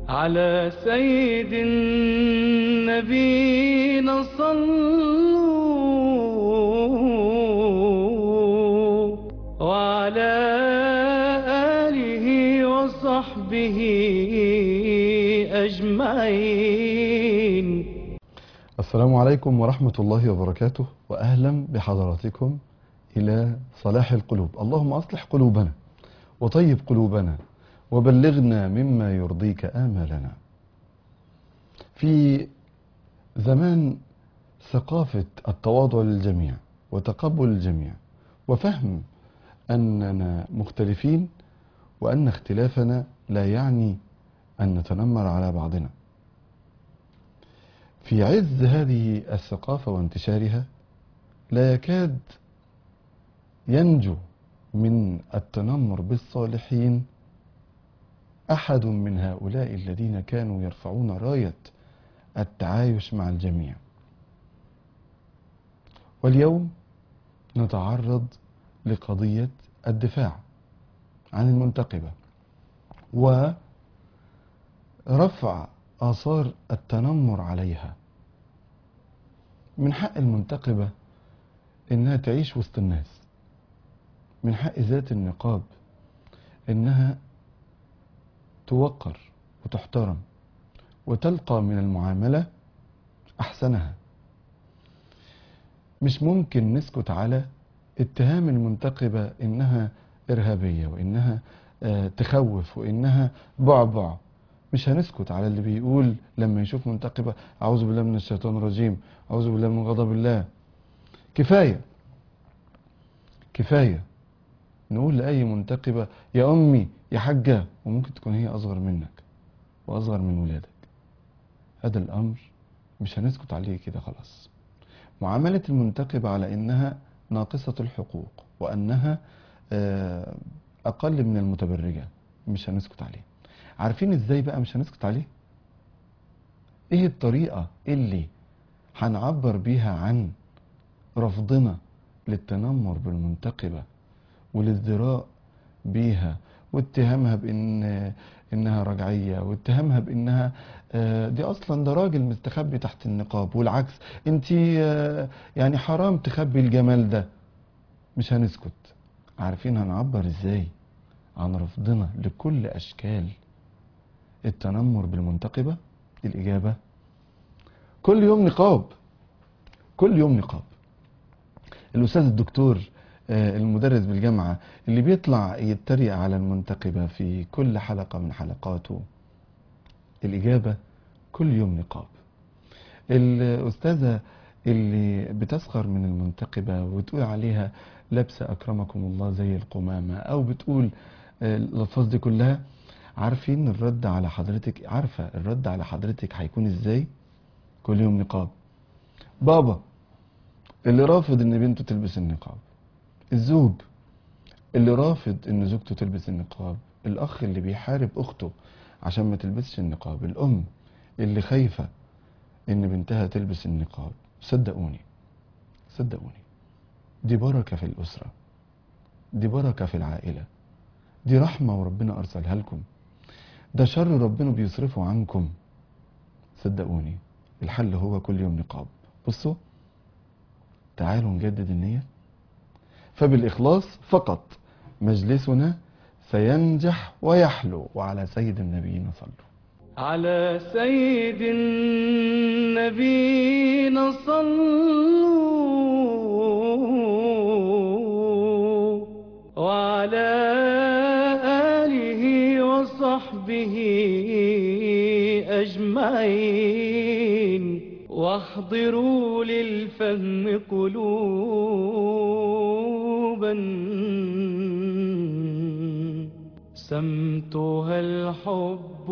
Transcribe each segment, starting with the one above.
على سيد النبينا صلوا وعلى آله وصحبه أجمعين السلام عليكم ورحمة الله وبركاته وأهلا بحضراتكم إلى صلاح القلوب اللهم أصلح قلوبنا وطيب قلوبنا وبلغنا مما يرضيك آمالنا في زمان ثقافة التواضع للجميع وتقبل الجميع وفهم أننا مختلفين وأن اختلافنا لا يعني أن نتنمر على بعضنا في عز هذه الثقافة وانتشارها لا يكاد ينجو من التنمر بالصالحين أحد من هؤلاء الذين كانوا يرفعون راية التعايش مع الجميع واليوم نتعرض لقضية الدفاع عن المنتقبة ورفع آثار التنمر عليها من حق المنتقبة إنها تعيش وسط الناس من حق ذات النقاب إنها توقر وتحترم وتلقى من المعاملة أحسنها مش ممكن نسكت على اتهام المنتقبة إنها إرهابية وإنها آه، تخوف وإنها بعبع مش هنسكت على اللي بيقول لما يشوف منتقبة أعوذ بالله من الشيطان الرجيم أعوذ بالله من غضب الله كفاية كفاية نقول لأي منتقبة يا أمي يا حجة وممكن تكون هي أصغر منك وأصغر من ولادك هذا الأمر مش هنسكت عليه كده خلاص معاملة المنتقبة على إنها ناقصة الحقوق وأنها آه، أقل من المتبرجة مش هنسكت عليه عارفين إزاي بقى مش هنسكت عليه إيه الطريقة اللي هنعبر بيها عن رفضنا للتنمر بالمنتقبة والازدراء بيها واتهامها بان انها رجعيه واتهامها بانها آه، دي اصلا ده راجل مستخبي تحت النقاب والعكس انت يعني حرام تخبي الجمال ده مش هنسكت عارفين هنعبر ازاي عن رفضنا لكل اشكال التنمر بالمنتقبه الاجابه كل يوم نقاب كل يوم نقاب الاستاذ الدكتور آه، المدرس بالجامعة اللي بيطلع يتريق على المنتقبة في كل حلقة من حلقاته الإجابة كل يوم نقاب الأستاذة اللي بتسخر من المنتقبة وتقول عليها لابسة أكرمكم الله زي القمامة أو بتقول آه، الألفاظ دي كلها عارفين الرد على حضرتك عارفة الرد على حضرتك هيكون إزاي كل يوم نقاب بابا اللي رافض ان بنته تلبس النقاب الزوج اللي رافض ان زوجته تلبس النقاب الاخ اللي بيحارب اخته عشان ما تلبسش النقاب الام اللي خايفة ان بنتها تلبس النقاب صدقوني صدقوني دي بركة في الاسرة دي بركة في العائلة دي رحمة وربنا ارسلها لكم ده شر ربنا بيصرفه عنكم صدقوني الحل هو كل يوم نقاب بصوا تعالوا نجدد النية فبالإخلاص فقط مجلسنا سينجح ويحلو وعلى سيد النبيين صلوا على سيد النبينا صلوا وعلى آله وصحبه أجمعين واحضروا للفهم قلوبا سمتها الحب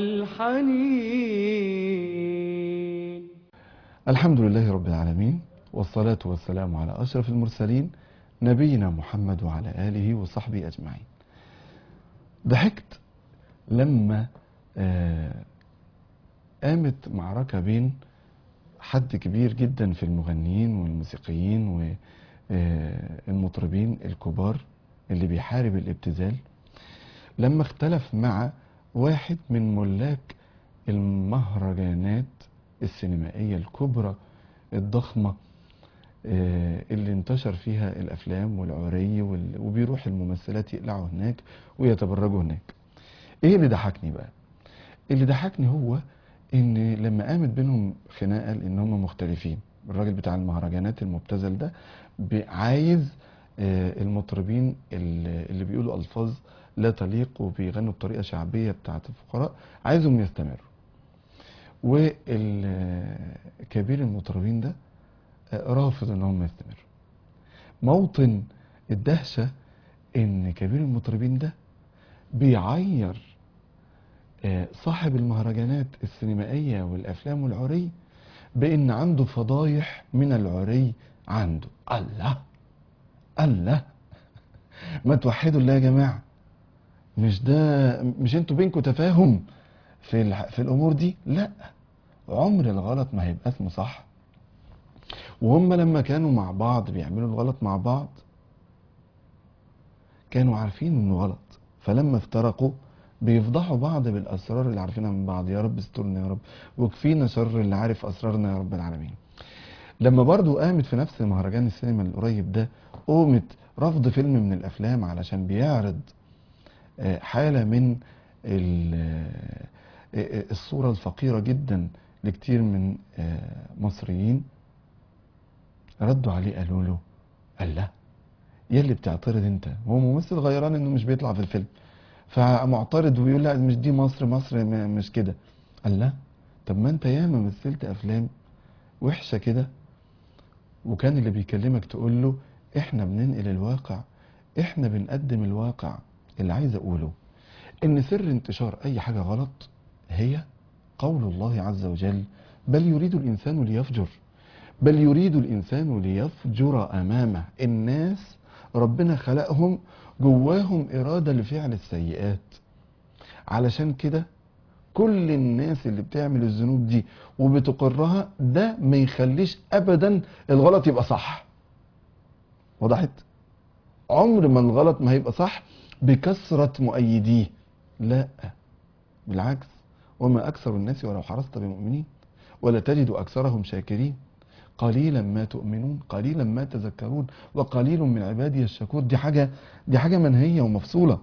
والحنين الحمد لله رب العالمين والصلاة والسلام على أشرف المرسلين نبينا محمد وعلى آله وصحبه أجمعين ضحكت لما آه، قامت معركة بين حد كبير جدا في المغنيين والموسيقيين والمطربين الكبار اللي بيحارب الابتذال لما اختلف مع واحد من ملاك المهرجانات السينمائية الكبرى الضخمة آه، اللي انتشر فيها الافلام والعري وال- وبيروح الممثلات يقلعوا هناك ويتبرجوا هناك ايه اللي ضحكني بقى اللي ضحكني هو ان لما قامت بينهم خناقه لان هم مختلفين الراجل بتاع المهرجانات المبتذل ده بي- عايز آه، المطربين اللي اللي بيقولوا الفاظ لا تليق وبيغنوا بطريقه شعبيه بتاعت الفقراء عايزهم يستمروا وكبير المطربين ده آه، رافض ان هم يستمروا موطن الدهشه ان كبير المطربين ده بيعير آه، صاحب المهرجانات السينمائية والأفلام والعري بأن عنده فضايح من العري عنده الله الله ما توحدوا الله يا جماعة مش ده مش انتوا بينكم تفاهم في الح- في الأمور دي لا عمر الغلط ما هيبقى اسمه صح وهم لما كانوا مع بعض بيعملوا الغلط مع بعض كانوا عارفين انه غلط فلما افترقوا بيفضحوا بعض بالاسرار اللي عارفينها من بعض يا رب استرنا يا رب وكفينا شر اللي عارف اسرارنا يا رب العالمين لما برضو قامت في نفس مهرجان السينما القريب ده قومت رفض فيلم من الافلام علشان بيعرض آه، حالة من ال- آه، آه، الصورة الفقيرة جدا لكتير من آه، مصريين ردوا عليه قالوا له قال لا يا اللي بتعترض انت هو ممثل غيران انه مش بيطلع في الفيلم فمعترض ويقول لا مش دي مصر مصر م- مش كده قال لا طب ما انت ياما مثلت افلام وحشه كده وكان اللي بيكلمك تقول له احنا بننقل الواقع احنا بنقدم الواقع اللي عايز اقوله ان سر انتشار اي حاجه غلط هي قول الله عز وجل بل يريد الانسان ليفجر بل يريد الانسان ليفجر امامه الناس ربنا خلقهم جواهم اراده لفعل السيئات علشان كده كل الناس اللي بتعمل الذنوب دي وبتقرها ده ما يخليش ابدا الغلط يبقى صح وضحت عمر ما الغلط ما هيبقى صح بكثرة مؤيديه لا بالعكس وما أكثر الناس ولو حرصت بمؤمنين ولا تجد أكثرهم شاكرين قليلا ما تؤمنون قليلا ما تذكرون وقليل من عبادي الشكور دي حاجة دي حاجة منهية ومفصولة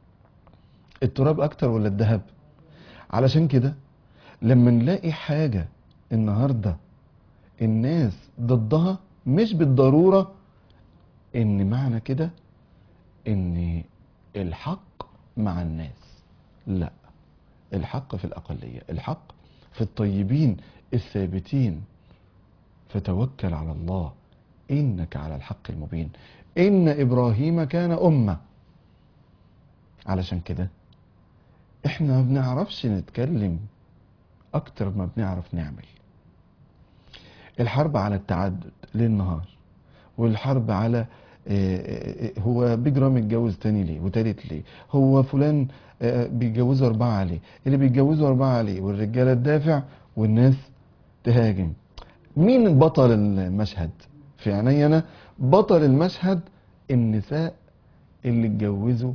التراب أكتر ولا الذهب علشان كده لما نلاقي حاجة النهاردة الناس ضدها مش بالضرورة ان معنى كده ان الحق مع الناس لا الحق في الأقلية الحق في الطيبين الثابتين فتوكل على الله إنك على الحق المبين إن إبراهيم كان أمة علشان كده إحنا ما بنعرفش نتكلم أكتر ما بنعرف نعمل الحرب على التعدد ليل نهار والحرب على آه، آه، آه، هو بيج رامي اتجوز تاني ليه وتالت ليه هو فلان آه، بيتجوزوا أربعة ليه اللي بيتجوزوا أربعة ليه والرجالة تدافع والناس تهاجم مين بطل المشهد في عيني أنا بطل المشهد النساء اللي اتجوزوا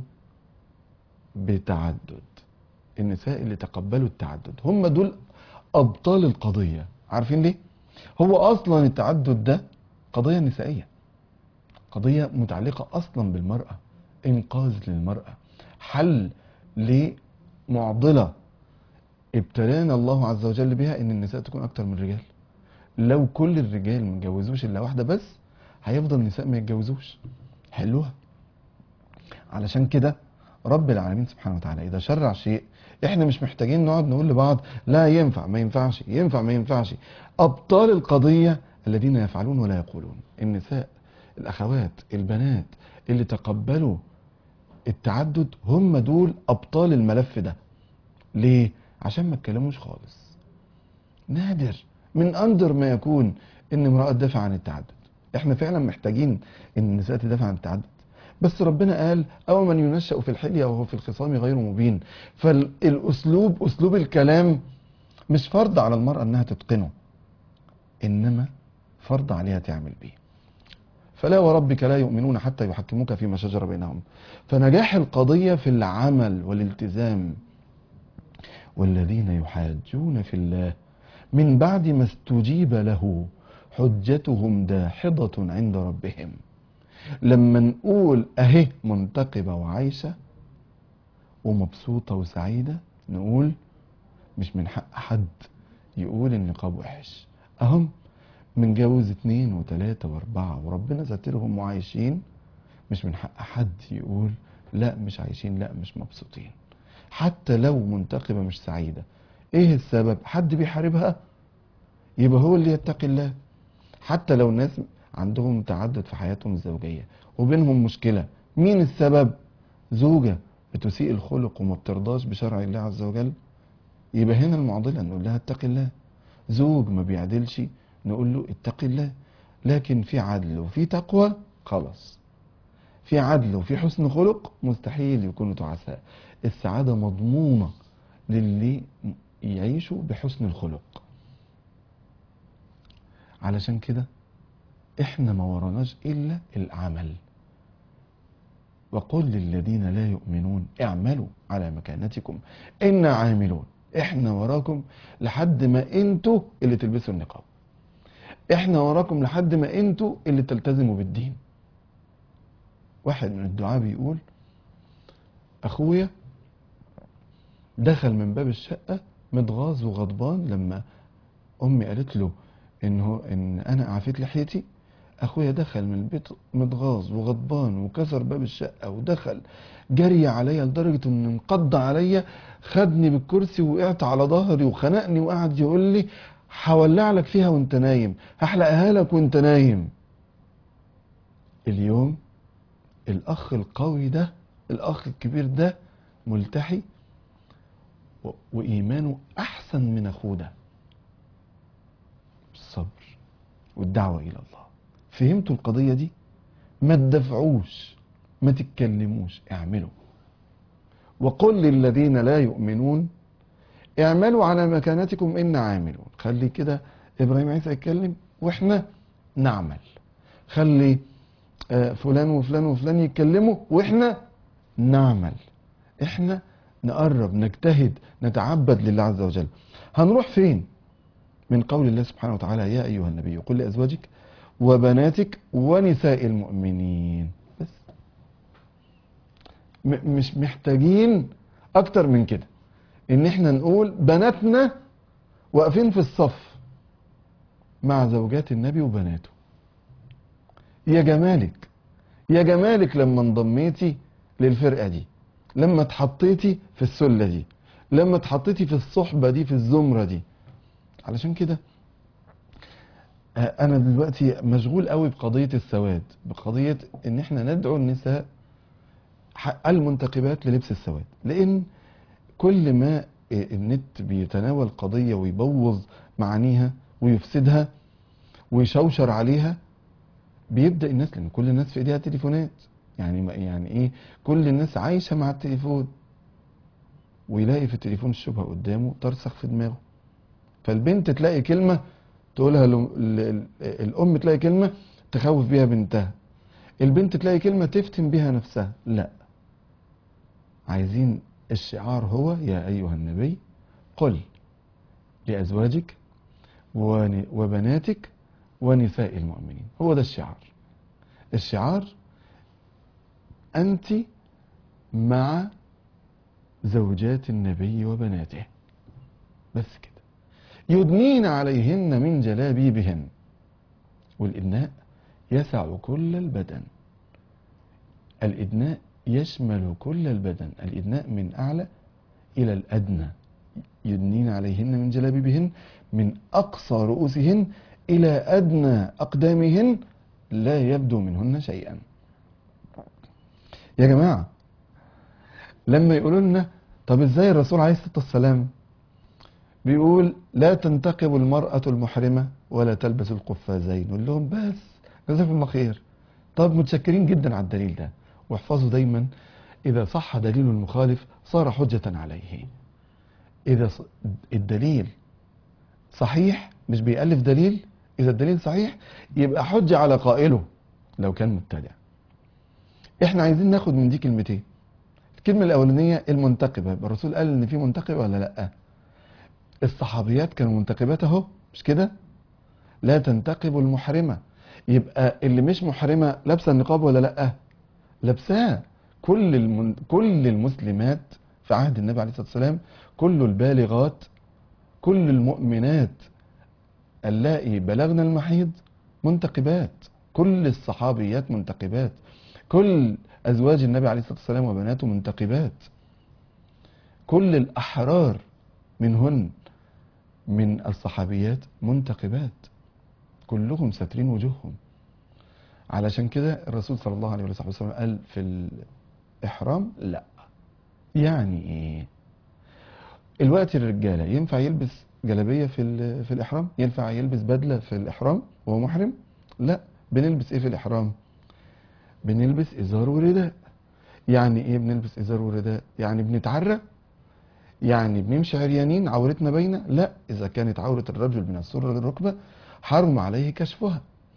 بتعدد النساء اللي تقبلوا التعدد هم دول أبطال القضية عارفين ليه هو أصلا التعدد ده قضية نسائية قضية متعلقة أصلا بالمرأة إنقاذ للمرأة حل لمعضلة ابتلانا الله عز وجل بها إن النساء تكون أكتر من الرجال لو كل الرجال ما يتجوزوش إلا واحدة بس هيفضل النساء ما يتجوزوش حلوها علشان كده رب العالمين سبحانه وتعالى إذا شرع شيء احنا مش محتاجين نقعد نقول لبعض لا ينفع ما ينفعش ينفع ما ينفعش أبطال القضية الذين يفعلون ولا يقولون النساء الأخوات البنات اللي تقبلوا التعدد هم دول أبطال الملف ده ليه؟ عشان ما اتكلموش خالص نادر من أندر ما يكون إن امرأة تدافع عن التعدد احنا فعلا محتاجين إن النساء تدافع عن التعدد بس ربنا قال أو من ينشأ في الحلية وهو في الخصام غير مبين فالأسلوب أسلوب الكلام مش فرض على المرأة إنها تتقنه إنما فرض عليها تعمل بيه فلا وربك لا يؤمنون حتى يحكموك فيما شجر بينهم فنجاح القضية في العمل والالتزام والذين يحاجون في الله من بعد ما استجيب له حجتهم داحضة عند ربهم لما نقول اهي منتقبة وعايشة ومبسوطة وسعيدة نقول مش من حق حد يقول النقاب وحش اهم متجوز اتنين وتلاتة واربعة وربنا ساترهم وعايشين مش من حق حد يقول لا مش عايشين لا مش مبسوطين حتى لو منتقبة مش سعيدة ايه السبب حد بيحاربها يبقى هو اللي يتقي الله حتى لو ناس عندهم تعدد في حياتهم الزوجية وبينهم مشكلة مين السبب زوجة بتسيء الخلق وما بترضاش بشرع الله عز وجل يبقى هنا المعضلة نقول لها اتقي الله زوج ما بيعدلش نقول له اتقي الله لكن في عدل وفي تقوى خلاص في عدل وفي حسن خلق مستحيل يكونوا تعساء السعادة مضمونة للي يعيشوا بحسن الخلق علشان كده احنا ما وراناش الا العمل وقل للذين لا يؤمنون اعملوا على مكانتكم انا عاملون احنا وراكم لحد ما انتوا اللي تلبسوا النقاب احنا وراكم لحد ما انتوا اللي تلتزموا بالدين واحد من الدعاء بيقول اخويا دخل من باب الشقة متغاظ وغضبان لما امي قالت له انه ان انا عافيت لحيتي اخويا دخل من البيت متغاظ وغضبان وكسر باب الشقة ودخل جري عليا لدرجة انه انقض عليا خدني بالكرسي وقعت على ظهري وخنقني وقعد يقول لي هولع لك فيها وانت نايم هحلقها لك وانت نايم اليوم الاخ القوي ده الاخ الكبير ده ملتحي و- وايمانه احسن من اخوه ده الصبر والدعوة الى الله فهمتوا القضية دي ما تدفعوش ما تتكلموش اعملوا وقل للذين لا يؤمنون اعملوا على مكانتكم إنا عاملون خلي كده إبراهيم عيسى يتكلم وإحنا نعمل خلي آه، فلان وفلان وفلان يتكلموا وإحنا نعمل إحنا نقرب نجتهد نتعبد لله عز وجل هنروح فين من قول الله سبحانه وتعالى يا أيها النبي قل لأزواجك وبناتك ونساء المؤمنين بس م- مش محتاجين أكتر من كده ان احنا نقول بناتنا واقفين في الصف مع زوجات النبي وبناته يا جمالك يا جمالك لما انضميتي للفرقة دي لما اتحطيتي في السلة دي لما اتحطيتي في الصحبة دي في الزمرة دي علشان كده آه، انا دلوقتي مشغول قوي بقضية السواد بقضية ان احنا ندعو النساء ح- المنتقبات للبس السواد لان كل ما النت بيتناول قضية ويبوظ معانيها ويفسدها ويشوشر عليها بيبدأ الناس لأن كل الناس في إيديها تليفونات يعني ما- يعني إيه كل الناس عايشة مع التليفون ويلاقي في التليفون الشبهة قدامه ترسخ في دماغه فالبنت تلاقي كلمة تقولها ل- ال- ال- الأم تلاقي كلمة تخوف بيها بنتها البنت تلاقي كلمة تفتن بيها نفسها لا عايزين الشعار هو يا أيها النبي قل لأزواجك ون- وبناتك ونساء المؤمنين هو ده الشعار الشعار أنت مع زوجات النبي وبناته بس كده يدنين عليهن من جلابيبهن والإدناء يسع كل البدن الإدناء يشمل كل البدن الإدناء من أعلى إلى الأدنى يدنين عليهن من جلابيبهن من أقصى رؤوسهن إلى أدنى أقدامهن لا يبدو منهن شيئا يا جماعة لما يقولوا لنا طب ازاي الرسول عليه الصلاة والسلام بيقول لا تنتقب المرأة المحرمة ولا تلبس القفازين نقول لهم بس جزاكم الله خير طب متشكرين جدا على الدليل ده واحفظوا دايما إذا صح دليل المخالف صار حجة عليه إذا ص- الدليل صحيح مش بيألف دليل إذا الدليل صحيح يبقى حجة على قائله لو كان مبتدع احنا عايزين ناخد من دي كلمتين الكلمة الأولانية المنتقبة يبقى الرسول قال إن في منتقبة ولا لأ الصحابيات كانوا منتقبات اهو مش كده لا تنتقب المحرمة يبقى اللي مش محرمة لابسة النقاب ولا لا لابساه كل المن... كل المسلمات في عهد النبي عليه الصلاة والسلام كل البالغات كل المؤمنات اللائي بلغن المحيض منتقبات كل الصحابيات منتقبات كل أزواج النبي عليه الصلاة والسلام وبناته منتقبات كل الأحرار منهن من الصحابيات منتقبات كلهم ساترين وجوههم علشان كده الرسول صلى الله عليه وسلم قال في الإحرام لا يعني ايه الوقت الرجالة ينفع يلبس جلابية في, ال- في الإحرام ينفع يلبس بدلة في الإحرام وهو محرم لا بنلبس ايه في الإحرام بنلبس إزار ورداء يعني ايه بنلبس إزار ورداء يعني بنتعرى يعني بنمشي عريانين عورتنا باينة لا إذا كانت عورة الرجل من السرة للركبة حرم عليه كشفها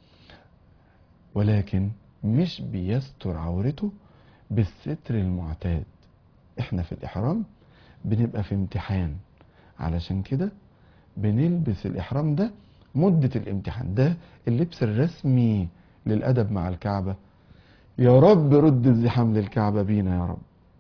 ولكن مش بيستر عورته بالستر المعتاد احنا في الإحرام بنبقى في امتحان علشان كده بنلبس الإحرام ده مدة الامتحان ده اللبس الرسمي للأدب مع الكعبة يا رب رد الزحام للكعبة بينا يا رب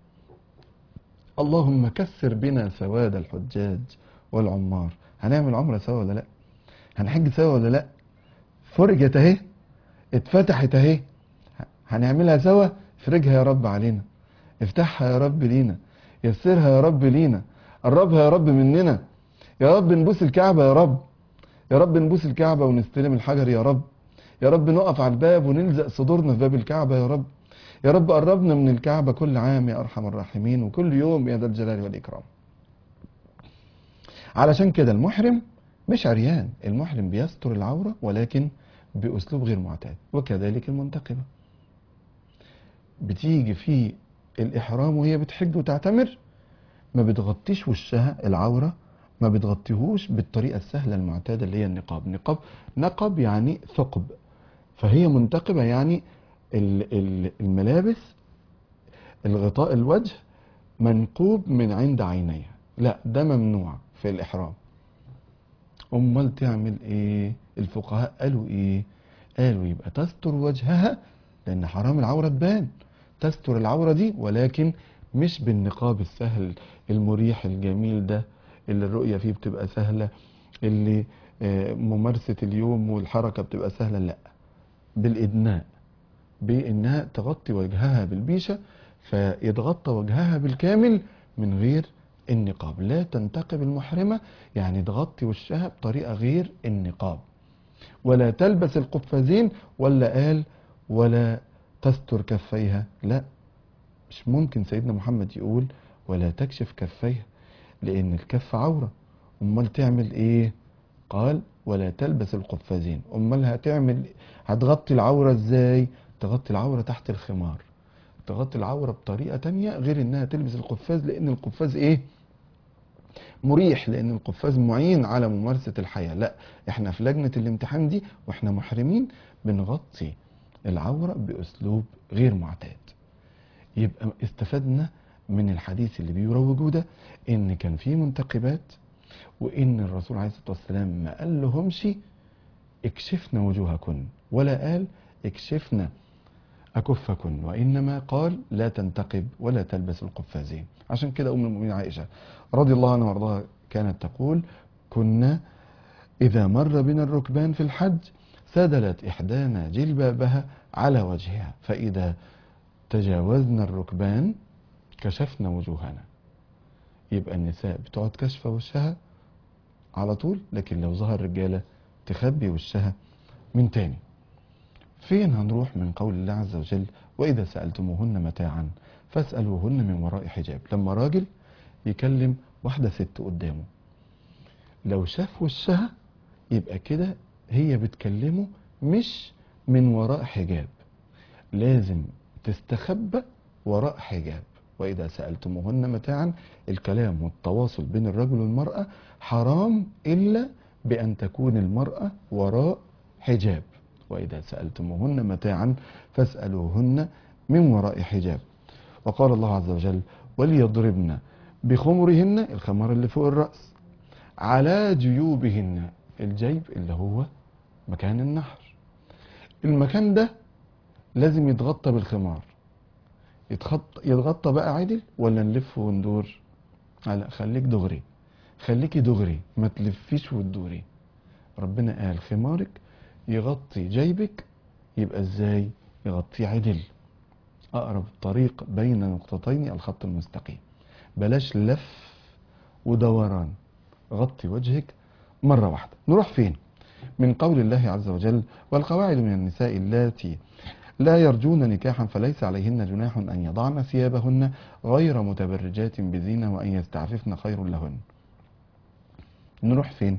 اللهم كسر بنا سواد الحجاج والعمار هنعمل عمرة سوا ولا لا هنحج سوا ولا لا فرجت اهي اتفتحت اهي هنعملها سوا افرجها يا رب علينا افتحها يا رب لينا يسرها يا رب لينا قربها يا رب مننا يا رب نبوس الكعبة يا رب يا رب نبوس الكعبة ونستلم الحجر يا رب يا رب نقف على الباب ونلزق صدورنا في باب الكعبة يا رب يا رب قربنا من الكعبة كل عام يا أرحم الراحمين وكل يوم يا ذا الجلال والإكرام علشان كده المحرم مش عريان المحرم بيستر العورة ولكن بأسلوب غير معتاد وكذلك المنتقبة بتيجي في الإحرام وهي بتحج وتعتمر ما بتغطيش وشها العورة ما بتغطيهوش بالطريقة السهلة المعتادة اللي هي النقاب نقاب نقب يعني ثقب فهي منتقبة يعني ال- ال- الملابس الغطاء الوجه منقوب من عند عينيها لا ده ممنوع في الإحرام أمال تعمل إيه الفقهاء قالوا إيه قالوا يبقى تستر وجهها لأن حرام العورة تبان تستر العورة دي ولكن مش بالنقاب السهل المريح الجميل ده اللي الرؤية فيه بتبقى سهلة اللي آه، ممارسة اليوم والحركة بتبقى سهلة لا بالإدناء بإنها تغطي وجهها بالبيشة فيتغطى وجهها بالكامل من غير النقاب لا تنتقب المحرمة يعني تغطي وشها بطريقة غير النقاب ولا تلبس القفازين ولا قال ولا تستر كفيها لا مش ممكن سيدنا محمد يقول ولا تكشف كفيها لأن الكف عورة أمال تعمل إيه قال ولا تلبس القفازين أمال هتعمل هتغطي العورة إزاي تغطي العورة تحت الخمار تغطي العورة بطريقة تانية غير إنها تلبس القفاز لأن القفاز إيه مريح لأن القفاز معين على ممارسة الحياة لا إحنا في لجنة الامتحان دي وإحنا محرمين بنغطي العورة بأسلوب غير معتاد يبقى استفدنا من الحديث اللي بيروجوه ده ان كان في منتقبات وان الرسول عليه الصلاه والسلام ما قال لهمش اكشفن وجوهكن ولا قال اكشفن اكفكن وانما قال لا تنتقب ولا تلبس القفازين عشان كده ام المؤمنين عائشه رضي الله عنها وارضاها كانت تقول كنا اذا مر بنا الركبان في الحج سدلت احدانا جلبابها على وجهها فاذا تجاوزنا الركبان كشفنا وجوهنا يبقى النساء بتقعد كشف وشها على طول لكن لو ظهر رجالة تخبي وشها من تاني فين هنروح من قول الله عز وجل وإذا سألتموهن متاعا فاسألوهن من وراء حجاب لما راجل يكلم واحدة ست قدامه لو شاف وشها يبقى كده هي بتكلمه مش من وراء حجاب لازم تستخبى وراء حجاب وإذا سألتموهن متاعا الكلام والتواصل بين الرجل والمرأة حرام إلا بأن تكون المرأة وراء حجاب وإذا سألتموهن متاعا فاسألوهن من وراء حجاب وقال الله عز وجل وليضربن بخمرهن الخمار اللي فوق الرأس على جيوبهن الجيب اللي هو مكان النحر المكان ده لازم يتغطى بالخمار يتخط يتغطى بقى عدل ولا نلف وندور لا خليك دغري خليكي دغري ما تلفيش وتدوري ربنا قال خمارك يغطي جيبك يبقى ازاي يغطيه عدل اقرب طريق بين نقطتين الخط المستقيم بلاش لف ودوران غطي وجهك مرة واحدة نروح فين من قول الله عز وجل والقواعد من النساء اللاتي لا يرجون نكاحا فليس عليهن جناح أن يضعن ثيابهن غير متبرجات بزينة وأن يستعففن خير لهن نروح فين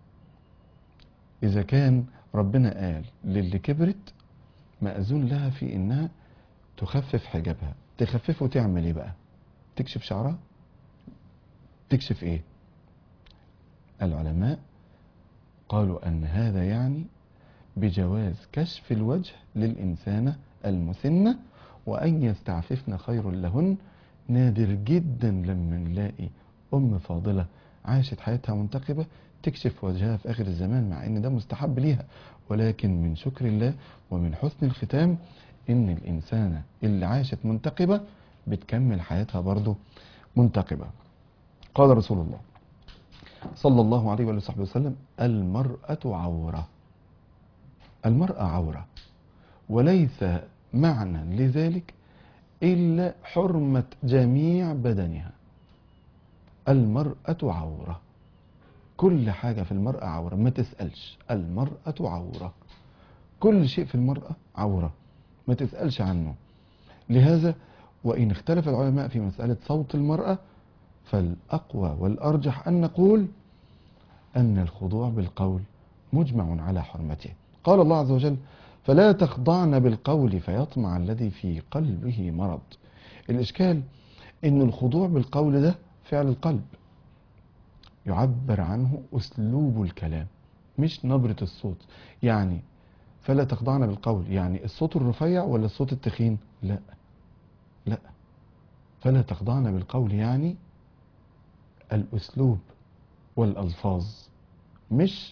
إذا كان ربنا قال للي كبرت مأذون لها في إنها تخفف حجابها تخففه تعمل إيه بقى تكشف شعرها تكشف إيه العلماء قالوا أن هذا يعني بجواز كشف الوجه للإنسانة المسنة وأن يستعففن خير لهن نادر جدا لما نلاقي أم فاضلة عاشت حياتها منتقبة تكشف وجهها في آخر الزمان مع أن ده مستحب ليها ولكن من شكر الله ومن حسن الختام أن الإنسانة اللي عاشت منتقبة بتكمل حياتها برضه منتقبة قال رسول الله صلى الله عليه وآله وصحبه وسلم المرأة عورة المرأة عورة وليس معنى لذلك إلا حرمة جميع بدنها المرأة عورة كل حاجة في المرأة عورة ما تسألش المرأة عورة كل شيء في المرأة عورة ما تسألش عنه لهذا وإن اختلف العلماء في مسألة صوت المرأة فالأقوى والأرجح أن نقول أن الخضوع بالقول مجمع على حرمته قال الله عز وجل فلا تخضعن بالقول فيطمع الذي في قلبه مرض الإشكال أن الخضوع بالقول ده فعل القلب يعبر عنه أسلوب الكلام مش نبرة الصوت يعني فلا تخضعن بالقول يعني الصوت الرفيع ولا الصوت التخين لا لا فلا تخضعن بالقول يعني الأسلوب والألفاظ مش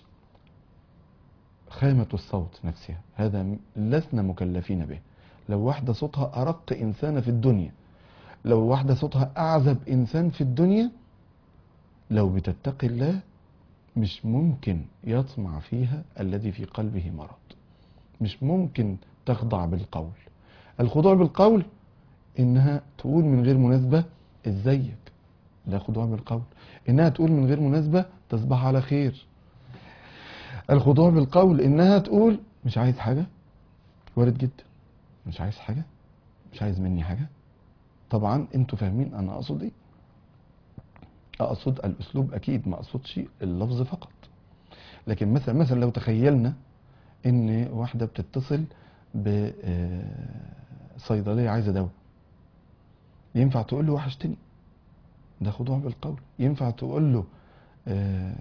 خامة الصوت نفسها هذا م- لسنا مكلفين به لو واحدة صوتها أرق إنسان في الدنيا لو واحدة صوتها أعذب إنسان في الدنيا لو بتتقي الله مش ممكن يطمع فيها الذي في قلبه مرض مش ممكن تخضع بالقول الخضوع بالقول إنها تقول من غير مناسبة إزيك ده خضوع بالقول إنها تقول من غير مناسبة تصبح على خير الخضوع بالقول إنها تقول مش عايز حاجة وارد جدا مش عايز حاجة مش عايز مني حاجة طبعا انتوا فاهمين انا اقصد ايه اقصد الاسلوب اكيد ما اقصدش اللفظ فقط لكن مثلا مثلا لو تخيلنا ان واحده بتتصل بصيدليه عايزه دواء ينفع تقول له وحشتني ده خضوع بالقول ينفع تقول له آه،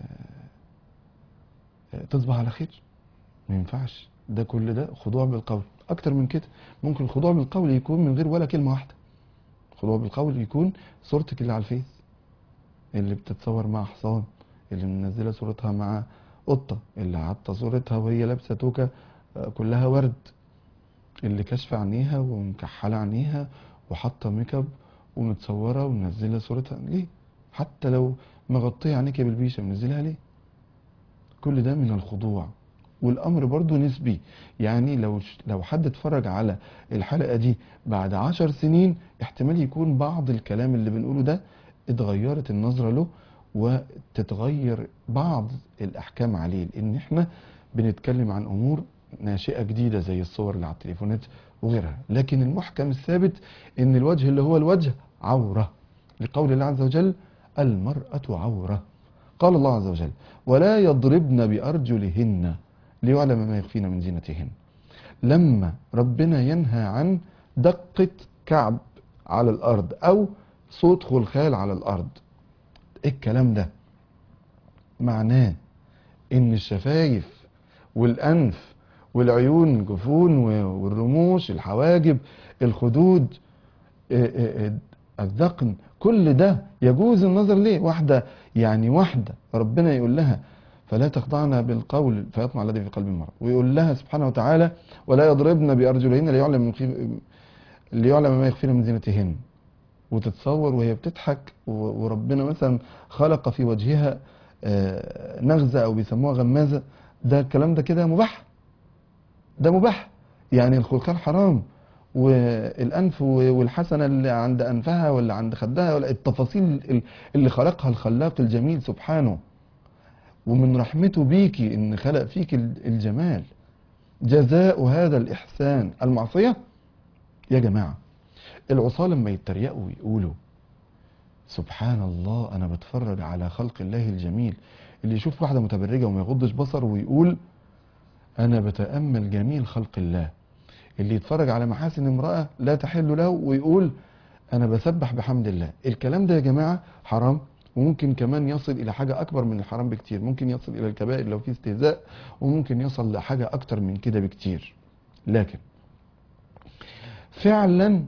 آه، تصبح على خير ما ينفعش ده كل ده خضوع بالقول اكتر من كده ممكن الخضوع بالقول يكون من غير ولا كلمه واحده الخضوع بالقول يكون صورتك اللي على الفيس اللي بتتصور مع حصان اللي منزله صورتها مع قطه اللي حاطه صورتها وهي لابسه توكه آه، كلها ورد اللي كاشفه عينيها ومكحله عينيها وحاطه ميك اب ومتصوره ومنزله صورتها ليه حتى لو مغطيه عينيكي بالبيشه منزلها ليه كل ده من الخضوع والامر برضو نسبي يعني لو لو حد اتفرج على الحلقه دي بعد عشر سنين احتمال يكون بعض الكلام اللي بنقوله ده اتغيرت النظره له وتتغير بعض الاحكام عليه لان احنا بنتكلم عن امور ناشئه جديده زي الصور اللي على التليفونات وغيرها لكن المحكم الثابت ان الوجه اللي هو الوجه عوره لقول الله عز وجل المراه عوره قال الله عز وجل ولا يضربن بارجلهن ليعلم ما يخفين من زينتهن لما ربنا ينهى عن دقة كعب على الأرض أو صوت خلخال على الأرض إيه الكلام ده معناه إن الشفايف والأنف والعيون الجفون و- والرموش الحواجب الخدود آه، آه، آه، الذقن كل ده يجوز النظر ليه واحدة يعني واحدة ربنا يقول لها فلا تخضعن بالقول فيطمع الذي في قلب المرض ويقول لها سبحانه وتعالى ولا يضربن بأرجلهن ليعلم من خيف ليعلم ما يخفين من زينتهن وتتصور وهي بتضحك و- وربنا مثلا خلق في وجهها آه، نغزة أو بيسموها غمازة ده الكلام ده كده مباح ده مباح يعني الخلخال حرام والأنف والحسنة اللي عند أنفها ولا عند خدها ولا التفاصيل اللي خلقها الخلاق الجميل سبحانه ومن رحمته بيكي إن خلق فيك الجمال جزاء هذا الإحسان المعصية يا جماعة العصاة لما يتريقوا ويقولوا سبحان الله أنا بتفرج على خلق الله الجميل اللي يشوف واحدة متبرجة وما يغضش بصره ويقول أنا بتأمل جميل خلق الله اللي يتفرج على محاسن امرأة لا تحل له ويقول أنا بسبح بحمد الله الكلام ده يا جماعة حرام وممكن كمان يصل إلى حاجة أكبر من الحرام بكتير ممكن يصل إلى الكبائر لو في استهزاء وممكن يصل لحاجة أكتر من كده بكتير لكن فعلا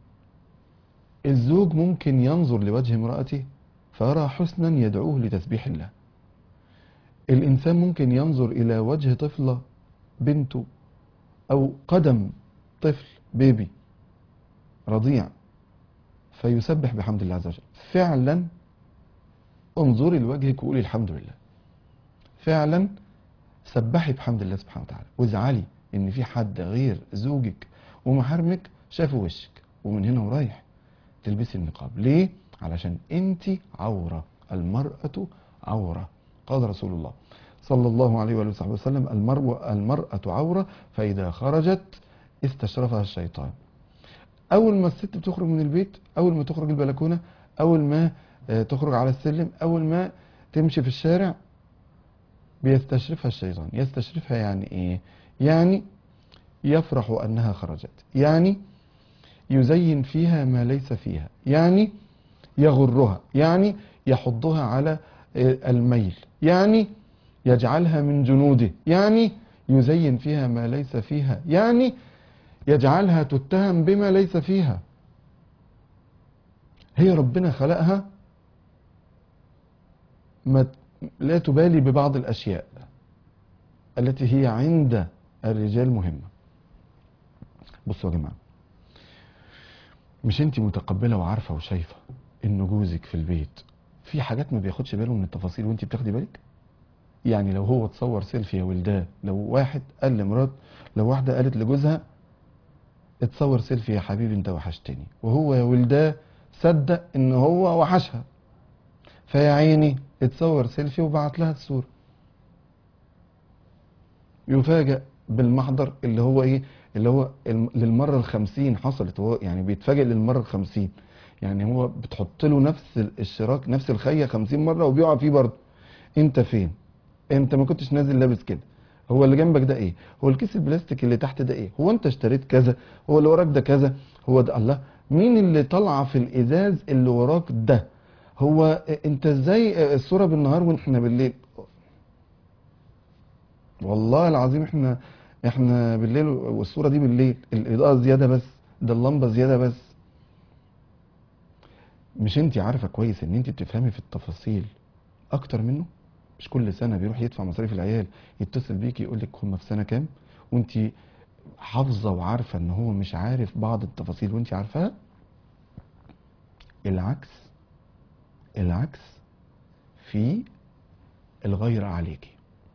الزوج ممكن ينظر لوجه امرأته فيرى حسنا يدعوه لتسبيح الله الإنسان ممكن ينظر إلى وجه طفلة بنته أو قدم طفل بيبي رضيع فيسبح بحمد الله عز وجل فعلا انظري لوجهك وقولي الحمد لله فعلا سبحي بحمد الله سبحانه وتعالى وازعلي ان في حد غير زوجك ومحارمك شافوا وشك ومن هنا ورايح تلبسي النقاب ليه علشان انت عورة المرأة عورة قال رسول الله صلى الله عليه وآله وصحبه وسلم المرء المرأة عورة فإذا خرجت استشرفها الشيطان أول ما الست بتخرج من البيت أول ما تخرج البلكونة أول ما آه، تخرج على السلم أول ما تمشي في الشارع بيستشرفها الشيطان يستشرفها يعني إيه يعني يفرح أنها خرجت يعني يزين فيها ما ليس فيها يعني يغرها يعني يحضها على آه، الميل يعني يجعلها من جنوده يعني يزين فيها ما ليس فيها يعني يجعلها تتهم بما ليس فيها هي ربنا خلقها ما ت- لا تبالي ببعض الأشياء التي هي عند الرجال مهمة بصوا يا جماعة مش انت متقبلة وعارفة وشايفة ان جوزك في البيت في حاجات ما بياخدش باله من التفاصيل وانت بتاخدي بالك يعني لو هو تصور سيلفي يا ولداه لو واحد قال لمرات لو واحدة قالت لجوزها اتصور سيلفي يا حبيبي انت وحشتني وهو يا ولداه صدق ان هو وحشها فيا عيني اتصور سيلفي وبعت لها الصورة يفاجأ بالمحضر اللي هو ايه اللي هو الم- للمرة الخمسين حصلت هو يعني بيتفاجئ للمرة الخمسين يعني هو بتحط له نفس الاشتراك نفس الخية خمسين مرة وبيقع فيه برضه انت فين انت ما كنتش نازل لابس كده هو اللي جنبك ده ايه هو الكيس البلاستيك اللي تحت ده ايه هو انت اشتريت كذا هو اللي وراك ده كذا هو ده الله مين اللي طالعه في الازاز اللي وراك ده هو انت ازاي الصوره بالنهار واحنا بالليل والله العظيم احنا احنا بالليل والصوره دي بالليل الاضاءه زياده بس ده اللمبه زياده بس مش انت عارفه كويس ان انت بتفهمي في التفاصيل اكتر منه مش كل سنه بيروح يدفع مصاريف العيال يتصل بيك يقول لك هم في سنه كام وانت حافظه وعارفه ان هو مش عارف بعض التفاصيل وانت عارفاها العكس العكس في الغير عليكي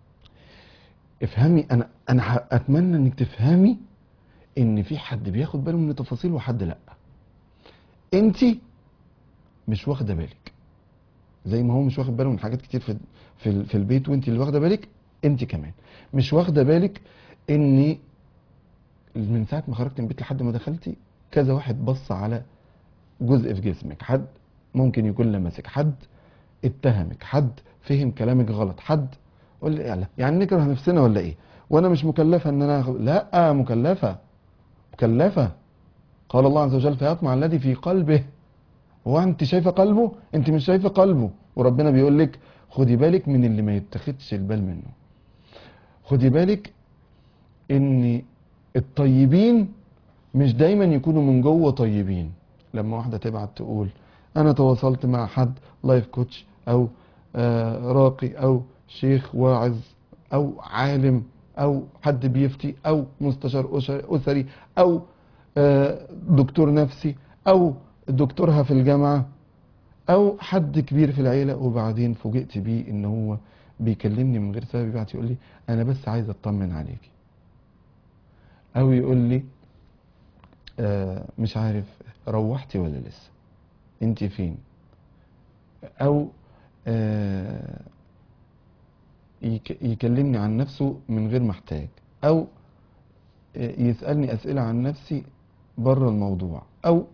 افهمي انا انا ح- اتمنى انك تفهمي ان في حد بياخد باله من التفاصيل وحد لا انت مش واخده بالك زي ما هو مش واخد باله من حاجات كتير في في ال- في البيت وانت اللي واخده بالك انت كمان مش واخده بالك ان من ساعه ما خرجت من البيت لحد ما دخلتي كذا واحد بص على جزء في جسمك حد ممكن يكون لمسك حد اتهمك حد فهم كلامك غلط حد قول لي يلا يعني نكره نفسنا ولا ايه وانا مش مكلفه ان انا أخذ... لا مكلفه مكلفه قال الله عز وجل فيطمع الذي في قلبه هو انت شايفه قلبه انت مش شايفه قلبه وربنا بيقول لك خدي بالك من اللي ما يتخدش البال منه خدي بالك ان الطيبين مش دايما يكونوا من جوه طيبين لما واحده تبعت تقول انا تواصلت مع حد لايف كوتش او آه، راقي او شيخ واعظ او عالم او حد بيفتي او مستشار أسر- اسري او آه، دكتور نفسي او دكتورها في الجامعه او حد كبير في العيله وبعدين فوجئت بيه ان هو بيكلمني من غير سبب يبعت يقول لي انا بس عايز اطمن عليكي او يقول لي آه، مش عارف روحتي ولا لسه انت فين او آه، يك- يكلمني عن نفسه من غير ما احتاج او آه، يسألني اسئلة عن نفسي بره الموضوع او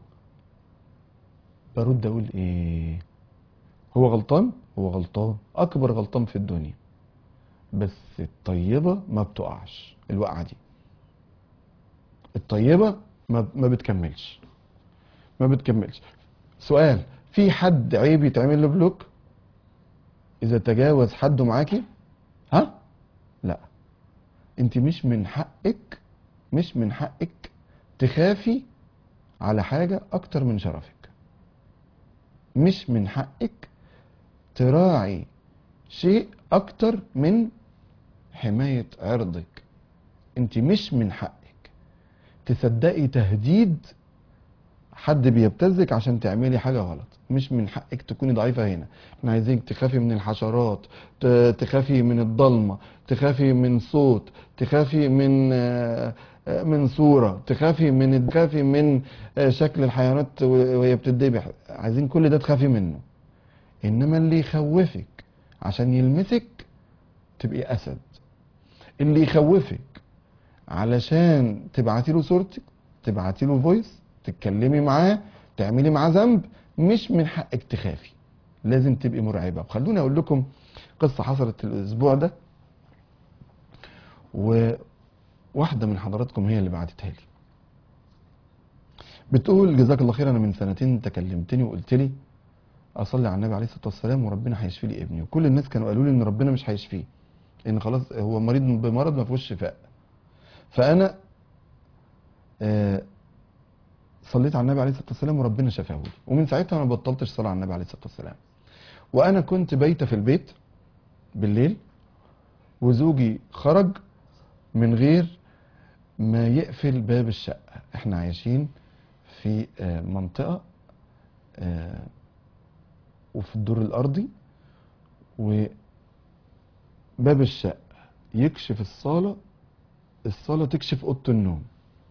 برد اقول ايه هو غلطان هو غلطان اكبر غلطان في الدنيا بس الطيبة ما بتقعش الوقعة دي الطيبة ما ما بتكملش ما بتكملش سؤال في حد عيب يتعمل له بلوك اذا تجاوز حده معاكي ها لا انت مش من حقك مش من حقك تخافي على حاجة اكتر من شرفك مش من حقك تراعي شيء اكتر من حماية عرضك انت مش من حقك تصدقي تهديد حد بيبتزك عشان تعملي حاجة غلط مش من حقك تكوني ضعيفة هنا احنا عايزينك تخافي من الحشرات ت- تخافي من الضلمة تخافي من صوت تخافي من آه، آه، من صورة تخافي من تخافي من آه، شكل الحيوانات و- وهي بتتذبح عايزين كل ده تخافي منه انما اللي يخوفك عشان يلمسك تبقي اسد اللي يخوفك علشان تبعتي له صورتك تبعتي له فويس تتكلمي معاه تعملي معاه ذنب مش من حقك تخافي لازم تبقي مرعبه وخلوني اقول لكم قصه حصلت الاسبوع ده وواحده من حضراتكم هي اللي بعتتها لي بتقول جزاك الله خير انا من سنتين انت كلمتني وقلت لي اصلي على النبي عليه الصلاه والسلام وربنا هيشفي لي ابني وكل الناس كانوا قالوا لي ان ربنا مش هيشفيه ان خلاص هو مريض بمرض ما فيهوش شفاء فانا آه، صليت على النبي عليه الصلاه والسلام وربنا شفاه لي ومن ساعتها انا بطلتش صلاه على النبي عليه الصلاه والسلام وانا كنت بايته في البيت بالليل وزوجي خرج من غير ما يقفل باب الشقه احنا عايشين في آه، منطقه آه، وفي الدور الارضي وباب الشقه يكشف الصاله الصاله تكشف اوضه النوم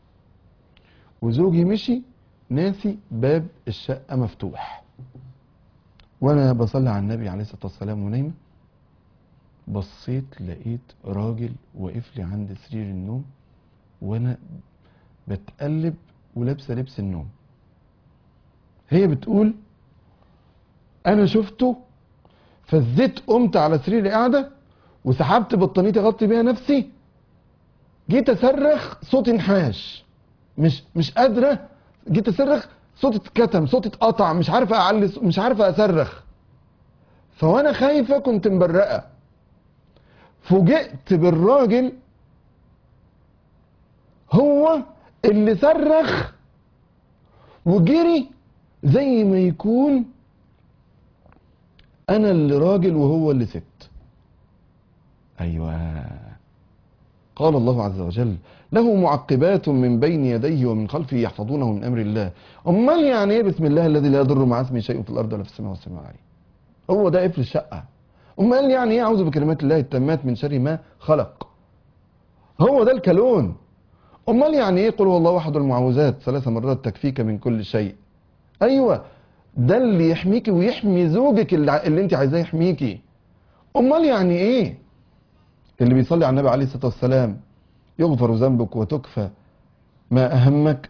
وزوجي مشي ناسي باب الشقه مفتوح وانا بصلي على النبي عليه الصلاه والسلام ونايمه بصيت لقيت راجل واقف لي عند سرير النوم وانا بتقلب ولابسه لبس النوم هي بتقول انا شفته فزيت قمت على سريري قاعده وسحبت بطانيتي اغطي بيها نفسي جيت اصرخ صوتي انحاش مش مش قادره جيت اصرخ صوتي اتكتم صوتي اتقطع مش عارفه اعلي ص- مش عارفه اصرخ فوانا خايفه كنت مبرقه فوجئت بالراجل هو اللي صرخ وجري زي ما يكون انا اللي راجل وهو اللي ست ايوه قال الله عز وجل له معقبات من بين يديه ومن خلفه يحفظونه من امر الله امال يعني ايه بسم الله الذي لا يضر مع اسمه شيء في الارض ولا في السماء والسماء عليه هو ده قفل الشقه امال يعني ايه اعوذ بكلمات الله التامات من شر ما خلق هو ده الكلون امال يعني ايه قل هو الله احد المعوذات ثلاث مرات تكفيك من كل شيء ايوه ده اللي يحميكي ويحمي زوجك اللي, ع- اللي انت عايزاه يحميكي امال يعني ايه اللي بيصلي على النبي عليه الصلاه والسلام يغفر ذنبك وتكفى ما اهمك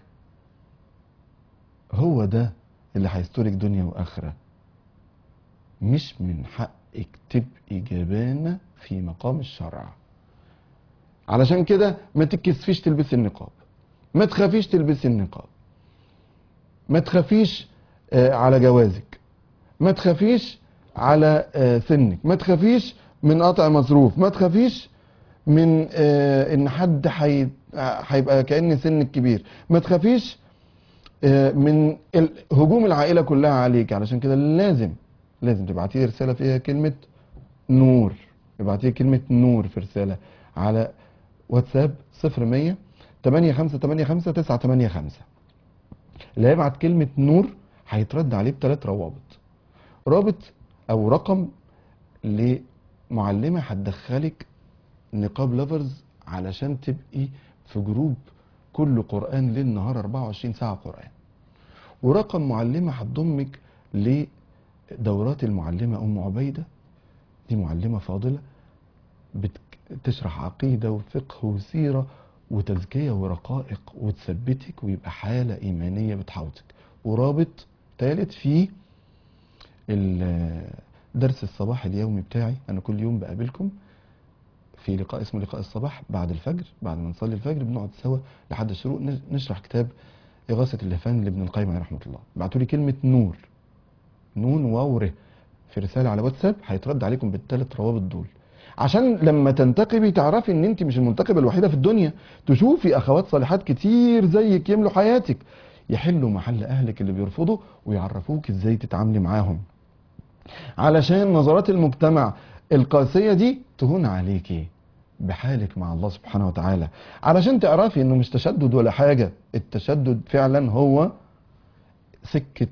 هو ده اللي هيسترك دنيا واخره مش من حقك تبقي جبانه في مقام الشرع علشان كده ما تتكسفيش تلبسي النقاب ما تخافيش تلبسي النقاب ما تخافيش آه، على جوازك ما تخافيش على آه، سنك ما تخافيش من قطع مصروف ما تخافيش من آه، ان حد حي- هيبقى كأن سنك كبير ما تخافيش آه، من ال- هجوم العائله كلها عليك علشان كده لازم لازم تبعتي لي رساله فيها كلمه نور ابعتي لي كلمه نور في رساله على واتساب 0100 8585 985 اللي هيبعت كلمه نور هيترد عليه بثلاث روابط رابط او رقم لمعلمه هتدخلك نقاب لافرز علشان تبقي في جروب كل قرآن ليل نهار 24 ساعة قرآن ورقم معلمة هتضمك لدورات المعلمة أم عبيدة دي معلمة فاضلة بتشرح عقيدة وفقه وسيرة وتزكية ورقائق وتثبتك ويبقى حالة إيمانية بتحوطك ورابط ثالث فيه ال- درس الصباح اليومي بتاعي أنا كل يوم بقابلكم في لقاء اسمه لقاء الصباح بعد الفجر بعد ما نصلي الفجر بنقعد سوا لحد الشروق نش- نشرح كتاب إغاثة اللهفان لابن القيم عليه رحمة الله بعتوا لي كلمة نور نون واو ر في رسالة على واتساب هيترد عليكم بالثلاث روابط دول عشان لما تنتقبي تعرفي ان انت مش المنتقبة الوحيدة في الدنيا تشوفي اخوات صالحات كتير زيك يملوا حياتك يحلوا محل اهلك اللي بيرفضوا ويعرفوك ازاي تتعاملي معاهم علشان نظرات المجتمع القاسية دي تهون عليكي بحالك مع الله سبحانه وتعالى علشان تعرفي انه مش تشدد ولا حاجة التشدد فعلا هو سكة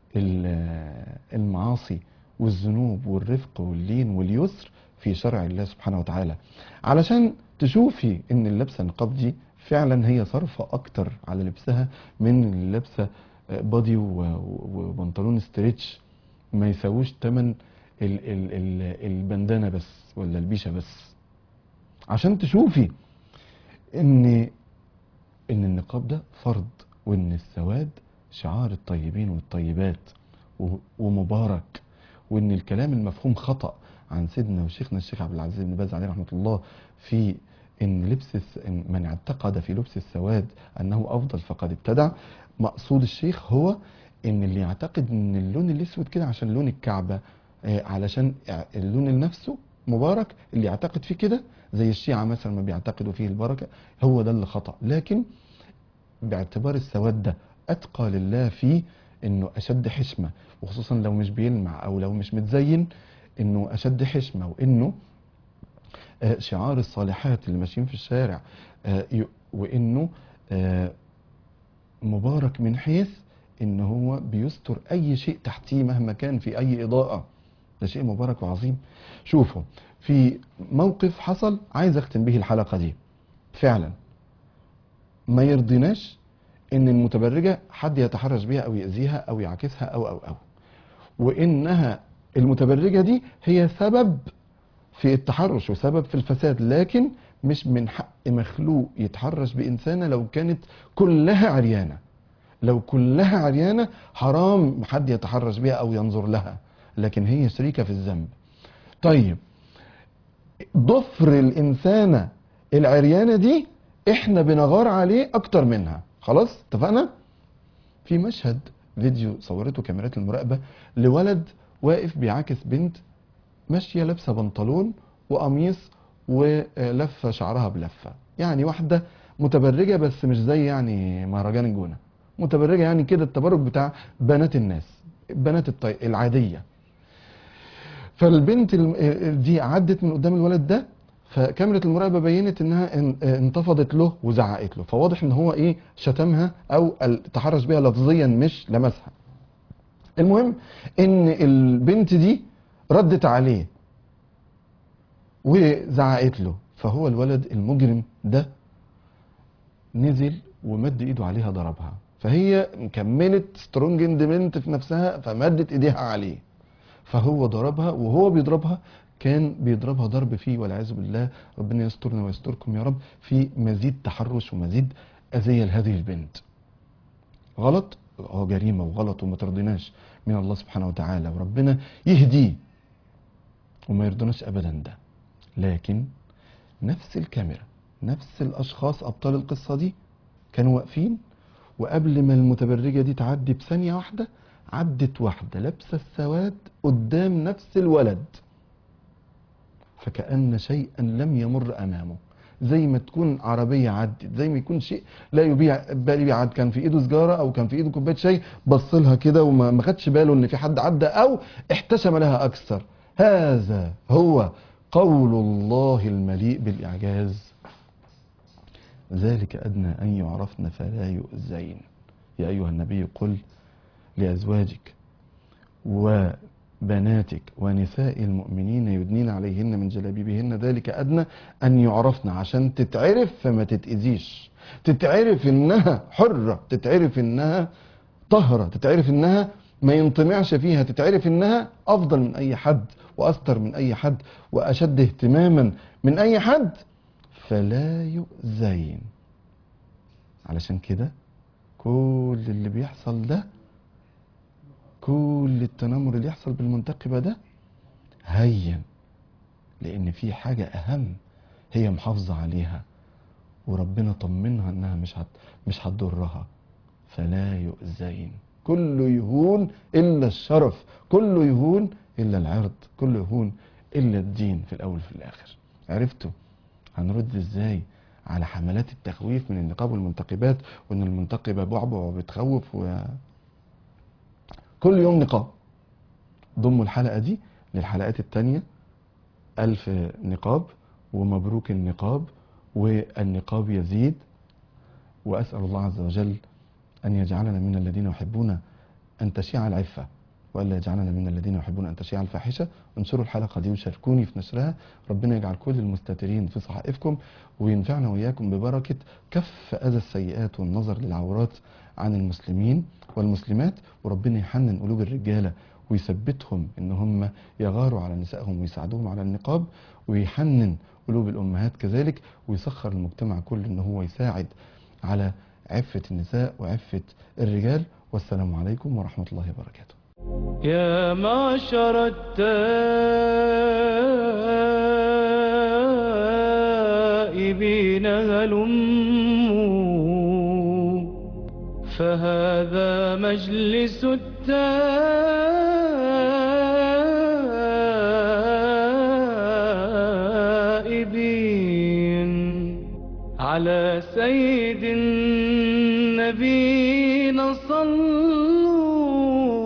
ال- المعاصي والذنوب والرفق واللين واليسر في شرع الله سبحانه وتعالى علشان تشوفي ان اللي لابسه النقاب دي فعلا هي صارفه اكتر على لبسها من اللي لابسه بادي و- و- وبنطلون ستريتش ما يساووش تمن ال ال ال البندانه بس ولا البيشه بس عشان تشوفي ان ان النقاب ده فرض وان السواد شعار الطيبين والطيبات و- ومبارك وان الكلام المفهوم خطأ عن سيدنا وشيخنا الشيخ عبد العزيز بن باز عليه رحمة الله في ان لبس الس... إن من اعتقد في لبس السواد انه افضل فقد ابتدع مقصود الشيخ هو ان اللي يعتقد ان اللون الاسود كده عشان لون الكعبة آه، علشان اللون نفسه مبارك اللي يعتقد فيه كده زي الشيعة مثلا ما بيعتقدوا فيه البركة هو ده اللي خطأ لكن باعتبار السواد ده اتقى لله فيه انه اشد حشمه وخصوصا لو مش بيلمع او لو مش متزين انه اشد حشمه وانه آه، شعار الصالحات اللي ماشيين في الشارع آه، ي- وانه آه، مبارك من حيث ان هو بيستر اي شيء تحتيه مهما كان في اي اضاءه ده شيء مبارك وعظيم شوفوا في موقف حصل عايز اختم به الحلقه دي فعلا ما يرضيناش ان المتبرجه حد يتحرش بيها او يأذيها او يعاكسها او او او وانها المتبرجه دي هي سبب في التحرش وسبب في الفساد لكن مش من حق مخلوق يتحرش بإنسانة لو كانت كلها عريانة لو كلها عريانة حرام حد يتحرش بها أو ينظر لها لكن هي شريكة في الذنب طيب ضفر الإنسانة العريانة دي احنا بنغار عليه أكتر منها خلاص اتفقنا؟ في مشهد فيديو صورته كاميرات المراقبة لولد واقف بيعاكس بنت ماشيه لابسه بنطلون وقميص ولفه شعرها بلفه يعني واحده متبرجه بس مش زي يعني مهرجان الجونه متبرجه يعني كده التبرج بتاع بنات الناس بنات الطي... العاديه فالبنت الم- دي عدت من قدام الولد ده فكاميرا المراقبه بينت انها ان- انتفضت له وزعقت له فواضح ان هو ايه شتمها او ال- تحرش بيها لفظيا مش لمسها المهم ان البنت دي ردت عليه وزعقت له فهو الولد المجرم ده نزل ومد ايده عليها ضربها فهي كملت سترونج اندمنت في نفسها فمدت ايديها عليه فهو ضربها وهو بيضربها كان بيضربها ضرب فيه والعياذ بالله ربنا يسترنا ويستركم يا رب في مزيد تحرش ومزيد اذيه لهذه البنت غلط اه جريمه وغلط وما ترضيناش من الله سبحانه وتعالى وربنا يهديه وما يرضناش ابدا ده لكن نفس الكاميرا نفس الاشخاص ابطال القصه دي كانوا واقفين وقبل ما المتبرجه دي تعدي بثانيه واحده عدت واحده لابسه السواد قدام نفس الولد فكأن شيئا لم يمر امامه زي ما تكون عربية عدت زي ما يكون شيء لا يبيع بال يبيع كان في ايده سجارة او كان في ايده كوباية شاي بص لها كده وما ما خدش باله ان في حد عدى او احتشم لها اكثر هذا هو قول الله المليء بالاعجاز ذلك ادنى ان يعرفن فلا يؤذين يا ايها النبي قل لازواجك وبناتك ونساء المؤمنين يدنين عليهن من جلابيبهن ذلك أدنى أن يعرفن عشان تتعرف فما تتأذيش تتعرف إنها حرة تتعرف إنها طهرة تتعرف إنها ما ينطمعش فيها تتعرف إنها أفضل من أي حد وأستر من أي حد وأشد اهتماما من أي حد فلا يؤذين علشان كده كل اللي بيحصل ده كل التنمر اللي يحصل بالمنتقبة ده هين لأن في حاجة أهم هي محافظة عليها وربنا طمنها إنها مش هت مش هتضرها فلا يؤذين كله يهون إلا الشرف كله يهون إلا العرض كله يهون إلا الدين في الأول في الآخر عرفتوا هنرد إزاي على حملات التخويف من النقاب والمنتقبات وإن المنتقبة بعبع وبتخوف و... كل يوم نقاب ضموا الحلقة دي للحلقات التانية ألف نقاب ومبروك النقاب والنقاب يزيد وأسأل الله عز وجل أن يجعلنا من الذين يحبون أن تشيع العفة وألا يجعلنا من الذين يحبون أن تشيع الفاحشة انشروا الحلقة دي وشاركوني في نشرها ربنا يجعل كل المستترين في صحائفكم وينفعنا وإياكم ببركة كف أذى السيئات والنظر للعورات عن المسلمين والمسلمات وربنا يحنن قلوب الرجالة ويثبتهم ان هم يغاروا على نسائهم ويساعدوهم على النقاب ويحنن قلوب الامهات كذلك ويسخر المجتمع كله ان هو يساعد على عفة النساء وعفة الرجال والسلام عليكم ورحمة الله وبركاته يا معشر التائبين هلموا فهذا مجلس التائبين على سيد النبينا صلوا